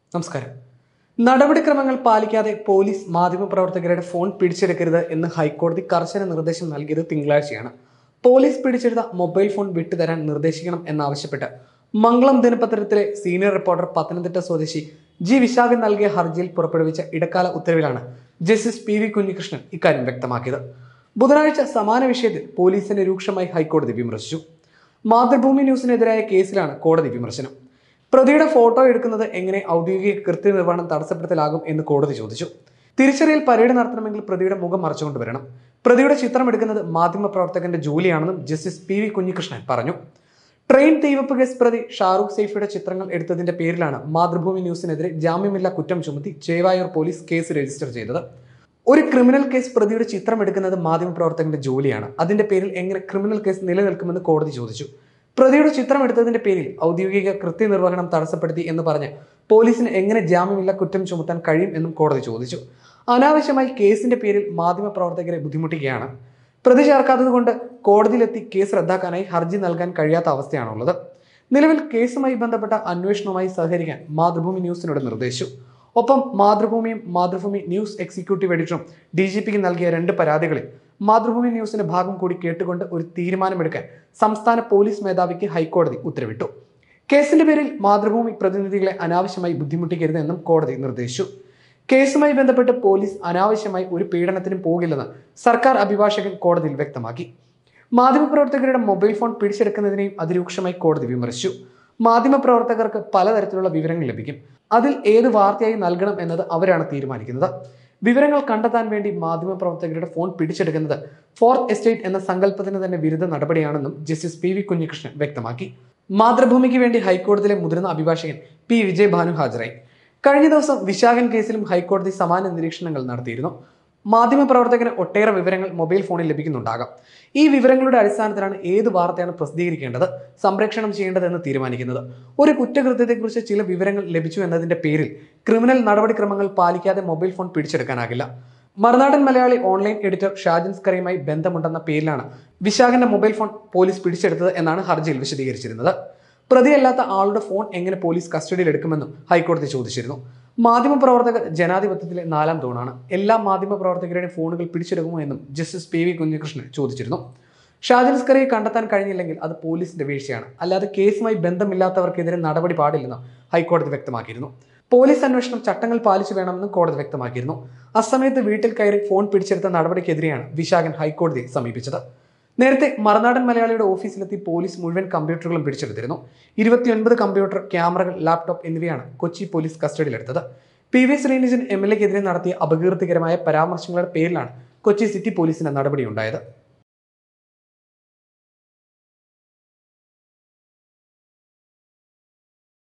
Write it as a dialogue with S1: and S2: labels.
S1: നമസ്കാരം നടപടിക്രമങ്ങൾ പാലിക്കാതെ പോലീസ് മാധ്യമപ്രവർത്തകരുടെ ഫോൺ പിടിച്ചെടുക്കരുത് എന്ന് ഹൈക്കോടതി കർശന നിർദ്ദേശം നൽകിയത് തിങ്കളാഴ്ചയാണ് പോലീസ് പിടിച്ചെടുത്ത മൊബൈൽ ഫോൺ വിട്ടുതരാൻ നിർദ്ദേശിക്കണം എന്നാവശ്യപ്പെട്ട് മംഗളം ദിനപത്രത്തിലെ സീനിയർ റിപ്പോർട്ടർ പത്തനംതിട്ട സ്വദേശി ജി വിശാഖൻ നൽകിയ ഹർജിയിൽ പുറപ്പെടുവിച്ച ഇടക്കാല ഉത്തരവിലാണ് ജസ്റ്റിസ് പി വി കുഞ്ഞികൃഷ്ണൻ ഇക്കാര്യം വ്യക്തമാക്കിയത് ബുധനാഴ്ച സമാന വിഷയത്തിൽ പോലീസിനെ രൂക്ഷമായി ഹൈക്കോടതി വിമർശിച്ചു മാതൃഭൂമി ന്യൂസിനെതിരായ കേസിലാണ് കോടതി വിമർശനം പ്രതിയുടെ ഫോട്ടോ എടുക്കുന്നത് എങ്ങനെ ഔദ്യോഗിക കൃത്യനിർവഹണം തടസ്സപ്പെടുത്തലാകും എന്ന് കോടതി ചോദിച്ചു തിരിച്ചറിയൽ പരേഡ് നടത്തണമെങ്കിൽ പ്രതിയുടെ മുഖം മറച്ചുകൊണ്ട് വരണം പ്രതിയുടെ ചിത്രം എടുക്കുന്നത് മാധ്യമപ്രവർത്തകന്റെ ജോലിയാണെന്നും ജസ്റ്റിസ് പി വി കുഞ്ഞികൃഷ്ണൻ പറഞ്ഞു ട്രെയിൻ തീവപ്പ് കേസ് പ്രതി ഷാറൂഖ് സൈഫിയുടെ ചിത്രങ്ങൾ എടുത്തതിന്റെ പേരിലാണ് മാതൃഭൂമി ന്യൂസിനെതിരെ ജാമ്യമില്ലാ കുറ്റം ചുമത്തി ചേവായൂർ പോലീസ് കേസ് രജിസ്റ്റർ ചെയ്തത് ഒരു ക്രിമിനൽ കേസ് പ്രതിയുടെ ചിത്രം എടുക്കുന്നത് മാധ്യമപ്രവർത്തകന്റെ ജോലിയാണ് അതിന്റെ പേരിൽ എങ്ങനെ ക്രിമിനൽ കേസ് നിലനിൽക്കുമെന്ന് കോടതി ചോദിച്ചു പ്രതിയുടെ ചിത്രം എടുത്തതിന്റെ പേരിൽ ഔദ്യോഗിക കൃത്യനിർവഹണം തടസ്സപ്പെടുത്തി എന്ന് പറഞ്ഞ് പോലീസിന് എങ്ങനെ ജാമ്യമില്ല കുറ്റം ചുമത്താൻ കഴിയും എന്നും കോടതി ചോദിച്ചു അനാവശ്യമായി കേസിന്റെ പേരിൽ മാധ്യമപ്രവർത്തകരെ ബുദ്ധിമുട്ടിക്കുകയാണ് പ്രതി ചേർക്കാത്തത് കൊണ്ട് കോടതിയിലെത്തി കേസ് റദ്ദാക്കാനായി ഹർജി നൽകാൻ കഴിയാത്ത അവസ്ഥയാണുള്ളത് നിലവിൽ കേസുമായി ബന്ധപ്പെട്ട അന്വേഷണവുമായി സഹകരിക്കാൻ മാതൃഭൂമി ന്യൂസിനോട് നിർദ്ദേശിച്ചു ഒപ്പം മാതൃഭൂമിയും മാതൃഭൂമി ന്യൂസ് എക്സിക്യൂട്ടീവ് എഡിറ്ററും ഡി ജി പിക്ക് നൽകിയ രണ്ട് പരാതികളിൽ മാതൃഭൂമി ന്യൂസിന്റെ ഭാഗം കൂടി കേട്ടുകൊണ്ട് ഒരു തീരുമാനമെടുക്കാൻ സംസ്ഥാന പോലീസ് മേധാവിക്ക് ഹൈക്കോടതി ഉത്തരവിട്ടു കേസിന്റെ പേരിൽ മാതൃഭൂമി പ്രതിനിധികളെ അനാവശ്യമായി ബുദ്ധിമുട്ടിക്കരുതെന്നും കോടതി നിർദ്ദേശിച്ചു കേസുമായി ബന്ധപ്പെട്ട് പോലീസ് അനാവശ്യമായി ഒരു പീഡനത്തിനും പോകില്ലെന്ന് സർക്കാർ അഭിഭാഷകൻ കോടതിയിൽ വ്യക്തമാക്കി മാധ്യമപ്രവർത്തകരുടെ മൊബൈൽ ഫോൺ പിടിച്ചെടുക്കുന്നതിനെയും അതിരൂക്ഷമായി കോടതി വിമർശിച്ചു മാധ്യമപ്രവർത്തകർക്ക് പലതരത്തിലുള്ള വിവരങ്ങൾ ലഭിക്കും അതിൽ ഏത് വാർത്തയായി നൽകണം എന്നത് അവരാണ് തീരുമാനിക്കുന്നത് വിവരങ്ങൾ കണ്ടെത്താൻ വേണ്ടി മാധ്യമപ്രവർത്തകരുടെ ഫോൺ പിടിച്ചെടുക്കുന്നത് ഫോർത്ത് എസ്റ്റേറ്റ് എന്ന സങ്കല്പത്തിന് തന്നെ വിരുദ്ധ നടപടിയാണെന്നും ജസ്റ്റിസ് പി വി കുഞ്ഞികൃഷ്ണൻ വ്യക്തമാക്കി മാതൃഭൂമിക്ക് വേണ്ടി ഹൈക്കോടതിയിലെ മുതിർന്ന അഭിഭാഷകൻ പി വിജയ് ഭാനു ഹാജരായി കഴിഞ്ഞ ദിവസം വിശാഖൻ കേസിലും ഹൈക്കോടതി സമാന നിരീക്ഷണങ്ങൾ നടത്തിയിരുന്നു മാധ്യമപ്രവർത്തകന് ഒട്ടേറെ വിവരങ്ങൾ മൊബൈൽ ഫോണിൽ ലഭിക്കുന്നുണ്ടാകാം ഈ വിവരങ്ങളുടെ അടിസ്ഥാനത്തിലാണ് ഏത് വാർത്തയാണ് പ്രസിദ്ധീകരിക്കേണ്ടത് സംപ്രേഷണം ചെയ്യേണ്ടതെന്ന് തീരുമാനിക്കുന്നത് ഒരു കുറ്റകൃത്യത്തെക്കുറിച്ച് ചില വിവരങ്ങൾ ലഭിച്ചു എന്നതിന്റെ പേരിൽ ക്രിമിനൽ നടപടിക്രമങ്ങൾ പാലിക്കാതെ മൊബൈൽ ഫോൺ പിടിച്ചെടുക്കാനാകില്ല മറുനാടൻ മലയാളി ഓൺലൈൻ എഡിറ്റർ ഷാജൻ സ്കറിയുമായി ബന്ധമുണ്ടെന്ന പേരിലാണ് വിശാഖന്റെ മൊബൈൽ ഫോൺ പോലീസ് പിടിച്ചെടുത്തത് എന്നാണ് ഹർജിയിൽ വിശദീകരിച്ചിരുന്നത് പ്രതിയല്ലാത്ത ആളുടെ ഫോൺ എങ്ങനെ പോലീസ് കസ്റ്റഡിയിൽ എടുക്കുമെന്നും ഹൈക്കോടതി ചോദിച്ചിരുന്നു മാധ്യമപ്രവർത്തകർ ജനാധിപത്യത്തിലെ നാലാം തൂണാണ് എല്ലാ മാധ്യമപ്രവർത്തകരുടെയും ഫോണുകൾ പിടിച്ചെടുക്കുമോ എന്നും ജസ്റ്റിസ് പി വി കുഞ്ഞികൃഷ്ണൻ ചോദിച്ചിരുന്നു ഷാജൻ സ്കറിയെ കണ്ടെത്താൻ കഴിഞ്ഞില്ലെങ്കിൽ അത് പോലീസിന്റെ വീഴ്ചയാണ് അല്ലാതെ കേസുമായി ബന്ധമില്ലാത്തവർക്കെതിരെ നടപടി പാടില്ലെന്നും ഹൈക്കോടതി വ്യക്തമാക്കിയിരുന്നു പോലീസ് അന്വേഷണം ചട്ടങ്ങൾ പാലിച്ചു വേണമെന്നും കോടതി വ്യക്തമാക്കിയിരുന്നു അസമയത്ത് വീട്ടിൽ കയറി ഫോൺ പിടിച്ചെടുത്ത നടപടിക്കെതിരെയാണ് വിശാഖൻ ഹൈക്കോടതിയെ സമീപിച്ചത് നേരത്തെ മറുനാടൻ മലയാളിയുടെ ഓഫീസിലെത്തി പോലീസ് മുഴുവൻ കമ്പ്യൂട്ടറുകളും പിടിച്ചെടുത്തിരുന്നു ഇരുപത്തിയൊൻപത് കമ്പ്യൂട്ടർ ക്യാമറകൾ ലാപ്ടോപ്പ് എന്നിവയാണ് കൊച്ചി പോലീസ് കസ്റ്റഡിയിലെടുത്തത് P V Sreenijan M L എക്കെതിരെ നടത്തിയ അപകീർത്തികരമായ പരാമർശങ്ങളുടെ പേരിലാണ് കൊച്ചി സിറ്റി പോലീസിന്റെ നടപടിയുണ്ടായത്